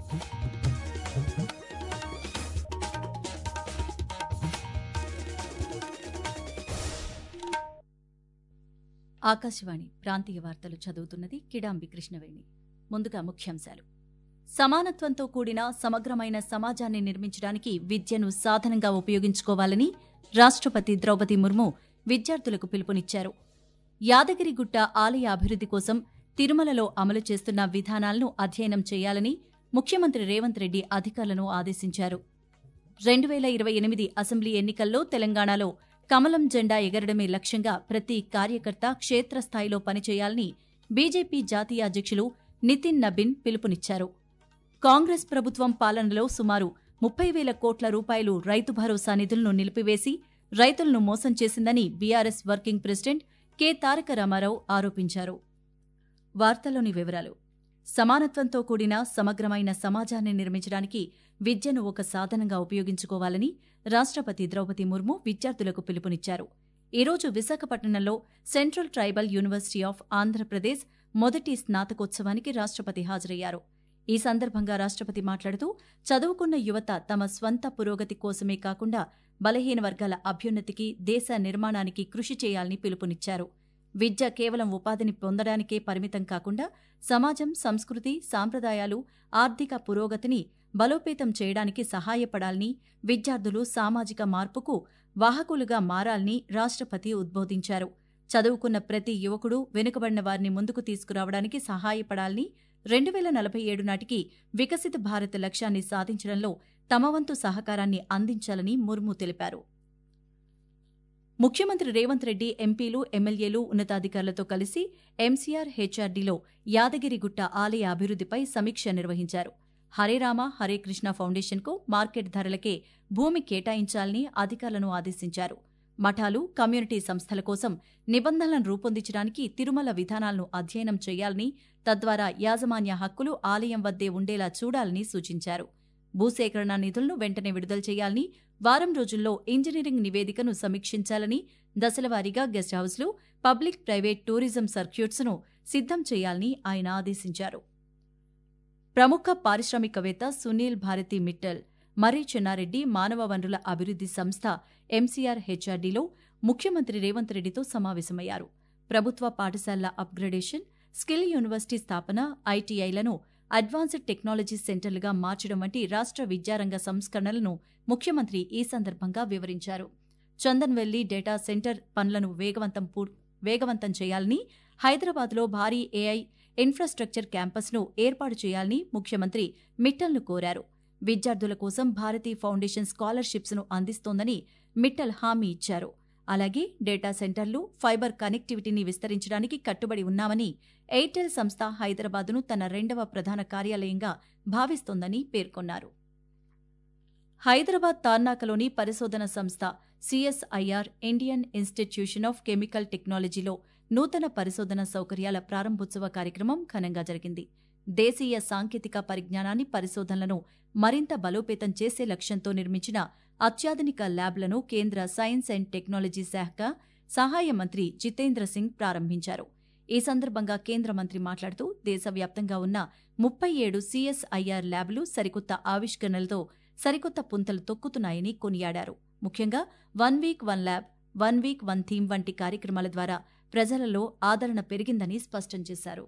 ఆకాశవాణి ప్రాంతీయ వార్తలు చదువుతున్నది కిడాంబి కృష్ణవేణి ముందుగా ముఖ్యాంశాలు సమానత్వంతో కూడిన సమగ్రమైన సమాజాన్ని నిర్మించడానికి విద్యను సాధనంగా ఉపయోగించుకోవాలని రాష్ట్రపతి ద్రౌపది ముర్ము విద్యార్థులకు పిలుపునిచ్చారు యాదగిరిగుట్ట ఆలయ అభివృద్ధి కోసం తిరుమలలో అమలు చేస్తున్న విధానాలను అధ్యయనం చేయాలని ముఖ్యమంత్రి రేవంత్ రెడ్డి అధికారులను ఆదేశించారు రెండు వేల ఇరవై ఎనిమిది అసెంబ్లీ ఎన్నికల్లో తెలంగాణలో కమలం జెండా ఎగరడమే లక్ష్యంగా ప్రతి కార్యకర్త క్షేత్రస్థాయిలో పనిచేయాలని బీజేపీ జాతీయ అధ్యక్షులు నితిన్ నబిన్ పిలుపునిచ్చారు కాంగ్రెస్ ప్రభుత్వం పాలనలో సుమారు ముప్పై వేల కోట్ల రూపాయలు రైతు భరోసా నిధులను నిలిపివేసి రైతులను మోసం చేసిందని BRS working president K Taraka Rama Rao ఆరోపించారు వార్తలోని వివరాలు సమానత్వంతో కూడిన సమగ్రమైన సమాజాన్ని నిర్మించడానికి విద్యను ఒక సాధనంగా ఉపయోగించుకోవాలని రాష్ట్రపతి ద్రౌపది ముర్ము విద్యార్థులకు పిలుపునిచ్చారు ఈరోజు విశాఖపట్నంలో central tribal university of Andhra Pradesh మొదటి స్నాతకోత్సవానికి రాష్ట్రపతి హాజరయ్యారు ఈ సందర్భంగా రాష్ట్రపతి మాట్లాడుతూ చదువుకున్న యువత తమ స్వంత పురోగతి కోసమే కాకుండా బలహీన వర్గాల అభ్యున్నతికి దేశ నిర్మాణానికి కృషి చేయాలని పిలుపునిచ్చారు విద్య కేవలం ఉపాధిని పొందడానికే పరిమితం కాకుండా సమాజం సంస్కృతి సాంప్రదాయాలు ఆర్థిక పురోగతిని బలోపేతం చేయడానికి సహాయపడాలని విద్యార్థులు సామాజిక మార్పుకు వాహకులుగా మారాలని రాష్ట్రపతి ఉద్బోధించారు చదువుకున్న ప్రతి యువకుడు వెనుకబడిన వారిని ముందుకు తీసుకురావడానికి సహాయపడాలని రెండు వేల నలభై ఏడు నాటికి వికసిత భారత్ లక్ష్యాన్ని సాధించడంలో తమ వంతు సహకారాన్ని అందించాలని ముర్ము తెలిపారు ముఖ్యమంత్రి రేవంత్ రెడ్డి ఎంపీలు ఎమ్మెల్యేలు ఉన్నతాధికారులతో కలిసి ఎంసీఆర్ హెచ్ఆర్డీలో యాదగిరిగుట్ట ఆలయ అభివృద్ధిపై సమీక్ష నిర్వహించారు హరే రామ హరే కృష్ణ ఫౌండేషన్కు మార్కెట్ ధరలకే భూమి కేటాయించాలని అధికారులను ఆదేశించారు మఠాలు కమ్యూనిటీ సంస్థల కోసం నిబంధనలను రూపొందించడానికి తిరుమల విధానాలను అధ్యయనం చేయాలని తద్వారా యాజమాన్య హక్కులు ఆలయం వద్దే ఉండేలా చూడాలని సూచించారు భూసేకరణ నిధులను వెంటనే విడుదల చేయాలని వారం రోజుల్లో ఇంజనీరింగ్ నివేదికను సమీక్షించాలని దశలవారీగా గెస్ట్ హౌస్లు పబ్లిక్ ప్రైవేట్ టూరిజం సర్క్యూట్స్ను సిద్ధం చేయాలని ఆయన ఆదేశించారు ప్రముఖ పారిశ్రామికవేత్త సునీల్ భారతి మిట్టల్ మర్రి చెన్నారెడ్డి మానవ వనరుల అభివృద్ధి సంస్థ ఎంసీఆర్ హెచ్ఆర్డీలో ముఖ్యమంత్రి రేవంత్ రెడ్డితో సమావేశమయ్యారు ప్రభుత్వ పాఠశాలల అప్గ్రేడేషన్ స్కిల్ యూనివర్సిటీ స్థాపన ఐటీఐలను అడ్వాన్స్డ్ టెక్నాలజీ సెంటర్లుగా మార్చడం వంటి రాష్ట్ర విద్యారంగ సంస్కరణలను ముఖ్యమంత్రి ఈ సందర్భంగా వివరించారు చందన్వెల్లి డేటా సెంటర్ పనులను వేగవంతం పూ- వేగవంతం చేయాలని హైదరాబాద్లో భారీ ఏఐ ఇన్ఫ్రాస్ట్రక్చర్ క్యాంపస్ను ఏర్పాటు చేయాలని ముఖ్యమంత్రి మిట్టల్ను కోరారు విద్యార్థుల కోసం భారతీ ఫౌండేషన్ స్కాలర్షిప్స్ను అందిస్తోందని మిట్టల్ హామీ ఇచ్చారు అలాగే డేటా సెంటర్లు ఫైబర్ కనెక్టివిటీని విస్తరించడానికి కట్టుబడి ఉన్నామని ఎయిర్టెల్ సంస్థ హైదరాబాద్ను తన రెండవ ప్రధాన కార్యాలయంగా భావిస్తోందని పేర్కొన్నారు హైదరాబాద్ తార్నాకలోని పరిశోధన సంస్థ CSIR Indian institution of chemical టెక్నాలజీలో నూతన పరిశోధన సౌకర్యాల ప్రారంభోత్సవ కార్యక్రమం ఘనంగా జరిగింది దేశీయ సాంకేతిక పరిజ్ఞానాన్ని పరిశోధనలను మరింత బలోపేతం చేసే లక్ష్యంతో నిర్మించిన అత్యాధునిక ల్యాబ్లను కేంద్ర సైన్స్ అండ్ టెక్నాలజీ శాఖ సహాయ మంత్రి జితేంద్ర సింగ్ ప్రారంభించారు ఈ సందర్భంగా కేంద్ర మంత్రి మాట్లాడుతూ దేశవ్యాప్తంగా ఉన్న ముప్పై ఏడు సిఎస్ఐఆర్ ల్యాబ్లు సరికొత్త ఆవిష్కరణలతో సరికొత్త పుంతలు తొక్కుతున్నాయని కొనియాడారు ముఖ్యంగా one week one lab one week one theme వంటి కార్యక్రమాల ద్వారా ప్రజలలో ఆదరణ పెరిగిందని స్పష్టం చేశారు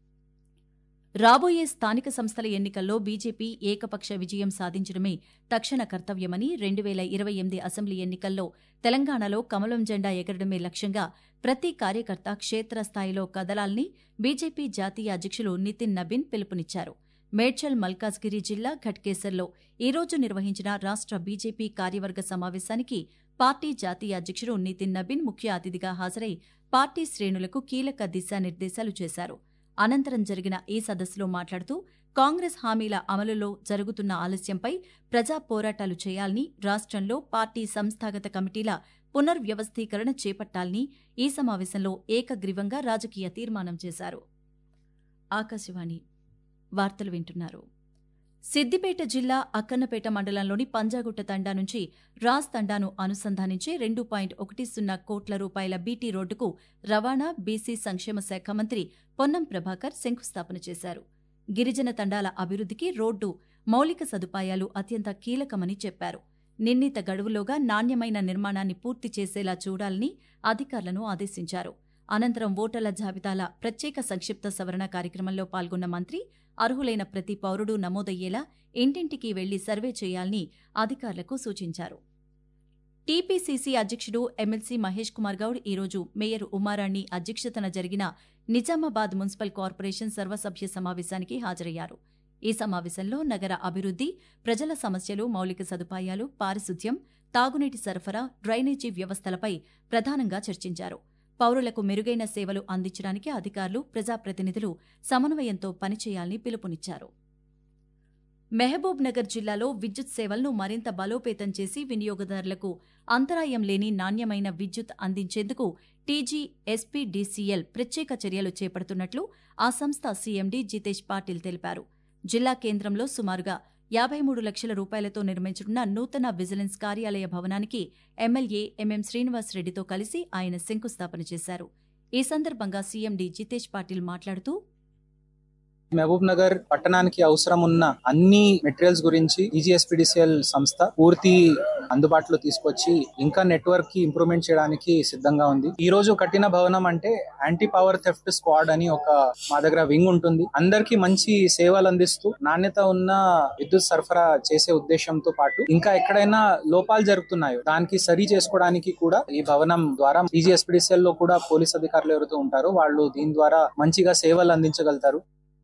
రాబోయే స్థానిక సంస్థల ఎన్నికల్లో బీజేపీ ఏకపక్ష విజయం సాధించడమే తక్షణ కర్తవ్యమని రెండు వేల ఇరవై ఎనిమిది అసెంబ్లీ ఎన్నికల్లో తెలంగాణలో కమలం జెండా ఎగరడమే లక్ష్యంగా ప్రతి కార్యకర్త క్షేత్రస్థాయిలో కదలాలని బీజేపీ జాతీయ అధ్యక్షులు నితిన్ నబిన్ పిలుపునిచ్చారు మేడ్చల్ మల్కాజ్గిరి జిల్లా ఘట్కేసర్లో ఈరోజు నిర్వహించిన రాష్ట్ర బీజేపీ కార్యవర్గ సమావేశానికి పార్టీ జాతీయ అధ్యక్షుడు నితిన్ నబిన్ ముఖ్య అతిథిగా హాజరై పార్టీ శ్రేణులకు కీలక దిశానిర్దేశాలు చేశారు అనంతరం జరిగిన ఈ సదస్సులో మాట్లాడుతూ కాంగ్రెస్ హామీల అమలులో జరుగుతున్న ఆలస్యంపై ప్రజా పోరాటాలు చేయాలని రాష్ట్రంలో పార్టీ సంస్థాగత కమిటీల పునర్వ్యవస్థీకరణ చేపట్టాలని ఈ సమావేశంలో ఏకగ్రీవంగా రాజకీయ తీర్మానం చేశారు ఆకాశవాణి వార్తలు వింటున్నారు సిద్దిపేట జిల్లా అక్కన్నపేట మండలంలోని పంజాగుట్ట తండా నుంచి రాస్ తండాను అనుసంధానించే రెండు పాయింట్ ఒకటి సున్నా కోట్ల రూపాయల బీటీ రోడ్డుకు రవాణా బీసీ సంక్షేమ శాఖ మంత్రి పొన్నం ప్రభాకర్ శంకుస్థాపన చేశారు గిరిజన తండాల అభివృద్ధికి రోడ్డు మౌలిక సదుపాయాలు అత్యంత కీలకమని చెప్పారు నిర్ణీత గడువులోగా నాణ్యమైన నిర్మాణాన్ని పూర్తి చేసేలా చూడాలని అధికారులను ఆదేశించారు అనంతరం ఓటర్ల జాబితాల ప్రత్యేక సంక్షిప్త సవరణ కార్యక్రమంలో పాల్గొన్న మంత్రి అర్హులైన ప్రతి పౌరుడు నమోదయ్యేలా ఇంటింటికి వెళ్లి సర్వే చేయాలని అధికారులకు సూచించారు టీపీసీసీ అధ్యక్షుడు ఎమ్మెల్సీ మహేష్ కుమార్ గౌడ్ ఈరోజు మేయర్ ఉమారాణి అధ్యక్షతన జరిగిన నిజామాబాద్ మున్సిపల్ కార్పొరేషన్ సర్వసభ్య సమావేశానికి హాజరయ్యారు ఈ సమావేశంలో నగర అభివృద్ధి ప్రజల సమస్యలు మౌలిక సదుపాయాలు పారిశుద్ధ్యం తాగునీటి సరఫరా డ్రైనేజీ వ్యవస్థలపై ప్రధానంగా చర్చించారు పౌరులకు మెరుగైన సేవలు అందించడానికి అధికారులు ప్రజాప్రతినిధులు సమన్వయంతో పనిచేయాలని పిలుపునిచ్చారు మహబూబ్ నగర్ జిల్లాలో విద్యుత్ సేవలను మరింత బలోపేతం చేసి వినియోగదారులకు అంతరాయం లేని నాణ్యమైన విద్యుత్ అందించేందుకు టీజీ ఎస్పీడీసీఎల్ ప్రత్యేక చర్యలు చేపడుతున్నట్లు ఆ సంస్థ సీఎండీ జితేష్ పాటిల్ తెలిపారు జిల్లా కేంద్రంలో సుమారుగా యాభై మూడు లక్షల రూపాయలతో నిర్మించనున్న నూతన విజిలెన్స్ కార్యాలయ భవనానికి ఎమ్మెల్యే ఎంఎం శ్రీనివాసరెడ్డితో కలిసి ఆయన శంకుస్థాపన చేశారు ఈ సందర్భంగా సీఎండీ జితేష్ పాటిల్ మాట్లాడుతూ మహబూబ్ నగర్ పట్టణానికి అవసరం ఉన్న అన్ని మెటీరియల్స్ గురించి ఈజీఎస్పీడీసీఎల్ సంస్థ పూర్తి అందుబాటులో తీసుకొచ్చి ఇంకా నెట్వర్క్ కి ఇంప్రూవ్మెంట్ చేయడానికి సిద్ధంగా ఉంది ఈ రోజు కట్టిన భవనం అంటే యాంటీ పవర్ థెఫ్ట్ స్క్వాడ్ అని ఒక మా దగ్గర వింగ్ ఉంటుంది అందరికి మంచి సేవలు అందిస్తూ నాణ్యత ఉన్న విద్యుత్ సరఫరా చేసే ఉద్దేశంతో పాటు ఇంకా ఎక్కడైనా లోపాలు జరుగుతున్నాయో దానికి సరి చేసుకోవడానికి కూడా ఈ భవనం ద్వారా ఈజీఎస్పీడీసీఎల్ లో కూడా పోలీస్ అధికారులు ఎవరైతే ఉంటారో వాళ్ళు దీని ద్వారా మంచిగా సేవలు అందించగలుగుతారు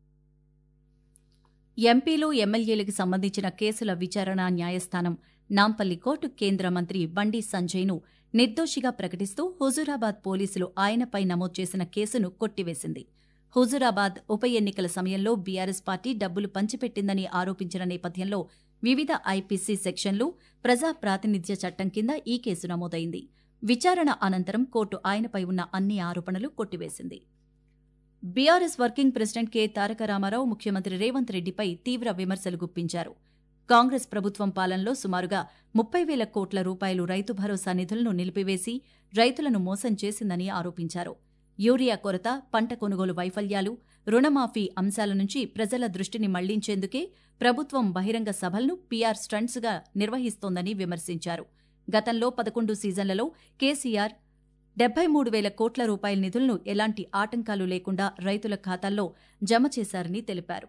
ఎంపీలు ఎమ్మెల్యేలకు సంబంధించిన కేసుల విచారణ న్యాయస్థానం నాంపల్లి కోర్టు కేంద్ర మంత్రి బండి సంజయ్ను నిర్దోషిగా ప్రకటిస్తూ హుజూరాబాద్ పోలీసులు ఆయనపై నమోదు చేసిన కేసును కొట్టివేసింది హుజూరాబాద్ ఉప ఎన్నికల సమయంలో బీఆర్ఎస్ పార్టీ డబ్బులు పంచిపెట్టిందని ఆరోపించిన నేపథ్యంలో వివిధ ఐపీసీ సెక్షన్లు ప్రజా ప్రాతినిధ్య చట్టం కింద ఈ కేసు నమోదైంది విచారణ అనంతరం కోర్టు ఆయనపై ఉన్న అన్ని ఆరోపణలు కొట్టివేసింది BRS working president K Taraka Rama Rao ముఖ్యమంత్రి రేవంత్ రెడ్డిపై తీవ్ర విమర్శలు గుప్పించారు కాంగ్రెస్ ప్రభుత్వం పాలనలో సుమారుగా ముప్పై వేల కోట్ల రూపాయలు రైతు భరోసా నిధులను నిలిపివేసి రైతులను మోసం చేసిందని ఆరోపించారు యూరియా కొరత పంట కొనుగోలు వైఫల్యాలు రుణమాఫీ అంశాల నుంచి ప్రజల దృష్టిని మళ్లించేందుకే ప్రభుత్వం బహిరంగ సభలను పీఆర్ స్టంట్స్గా నిర్వహిస్తోందని విమర్శించారు గతంలో పదకొండు సీజన్లలో కేసీఆర్ డెబ్బై మూడు వేల కోట్ల రూపాయల నిధులను ఎలాంటి ఆటంకాలు లేకుండా రైతుల ఖాతాల్లో జమ చేశారని తెలిపారు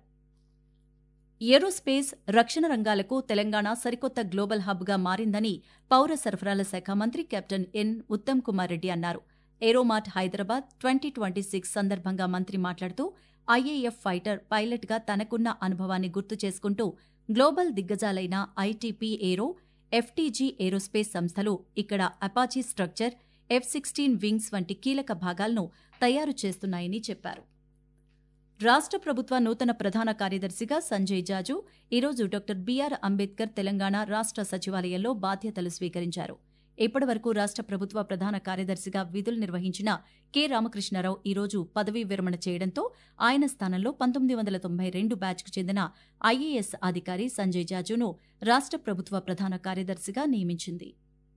ఏరోస్పేస్ రక్షణ రంగాలకు తెలంగాణ సరికొత్త గ్లోబల్ హబ్గా మారిందని పౌర సరఫరాల శాఖ మంత్రి కెప్టెన్ ఎన్ ఉత్తమ్ కుమార్ రెడ్డి అన్నారు Aeromart Hyderabad twenty twenty six సందర్భంగా మంత్రి మాట్లాడుతూ ఐఏఎఫ్ ఫైటర్ పైలట్గా తనకున్న అనుభవాన్ని గుర్తు చేసుకుంటూ గ్లోబల్ దిగ్గజాలైన ఐటీపీ ఏరో ఎఫ్టీజీ ఏరోస్పేస్ సంస్థలు ఇక్కడ Apache structure F sixteen wings వంటి కీలక భాగాలను తయారు చేస్తున్నాయని చెప్పారు రాష్ట్ర ప్రభుత్వ నూతన ప్రధాన కార్యదర్శిగా సంజయ్ జాజు ఈరోజు డాక్టర్ బీఆర్ అంబేద్కర్ తెలంగాణ రాష్ట్ర సచివాలయంలో బాధ్యతలు స్వీకరించారు ఇప్పటివరకు రాష్ట్ర ప్రభుత్వ ప్రధాన కార్యదర్శిగా విధులు నిర్వహించిన కె రామకృష్ణారావు ఈరోజు పదవీ విరమణ చేయడంతో ఆయన స్థానంలో పంతొమ్మిది వందల తొంభై రెండు బ్యాచ్కు చెందిన ఐఏఎస్ అధికారి సంజయ్ జాజును రాష్ట్ర ప్రభుత్వ ప్రధాన కార్యదర్శిగా నియమించింది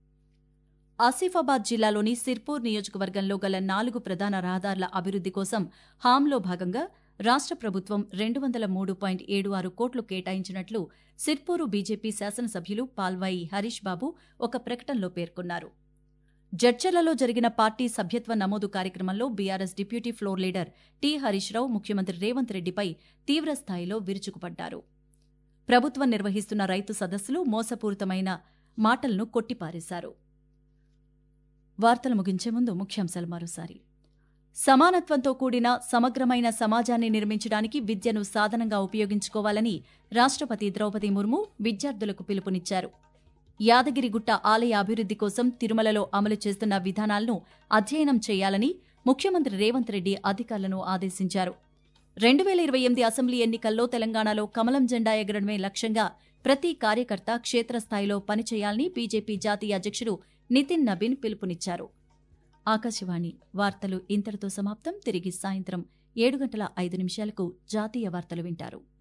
ఆసిఫాబాద్ జిల్లాలోని సిర్పూర్ నియోజకవర్గంలో గల నాలుగు ప్రధాన రహదారుల అభివృద్ది కోసం హామ్లో భాగంగా రాష్ట్ర ప్రభుత్వం రెండు వందల మూడు పాయింట్ ఏడు ఆరు కోట్లు కేటాయించినట్లు సిర్పూరు బీజేపీ శాసనసభ్యులు పాల్వాయి హరీష్ బాబు ఒక ప్రకటనలో పేర్కొన్నారు జడ్చర్లలో జరిగిన పార్టీ సభ్యత్వ నమోదు కార్యక్రమంలో BRS deputy floor leader T Harish Rao ముఖ్యమంత్రి రేవంత్ రెడ్డిపై తీవ్రస్థాయిలో విరుచుకుపడ్డారు ప్రభుత్వం నిర్వహిస్తున్న రైతు సదస్సులు మోసపూరితమైన మాటలను కొట్టిపారేశారు వార్తలు ముగించే ముందు ముఖ్యాంశాలు మరోసారి సమానత్వంతో కూడిన సమగ్రమైన సమాజాన్ని నిర్మించడానికి విద్యను సాధనంగా ఉపయోగించుకోవాలని రాష్ట్రపతి ద్రౌపది ముర్ము విద్యార్థులకు పిలుపునిచ్చారు యాదగిరిగుట్ట ఆలయ అభివృద్ధి కోసం తిరుమలలో అమలు చేస్తున్న విధానాలను అధ్యయనం చేయాలని ముఖ్యమంత్రి రేవంత్ రెడ్డి అధికారులను ఆదేశించారు రెండు వేల ఇరవై ఎనిమిది అసెంబ్లీ ఎన్నికల్లో తెలంగాణలో కమలం జెండా ఎగరడమే లక్ష్యంగా ప్రతి కార్యకర్త క్షేత్రస్థాయిలో పనిచేయాలని బీజేపీ జాతీయ అధ్యక్షుడు నితిన్ నబీన్ పిలుపునిచ్చారు ఆకాశవాణి వార్తలు ఇంతటితో సమాప్తం తిరిగి సాయంత్రం ఏడు గంటల ఐదు నిమిషాలకు జాతీయ వార్తలు వింటారు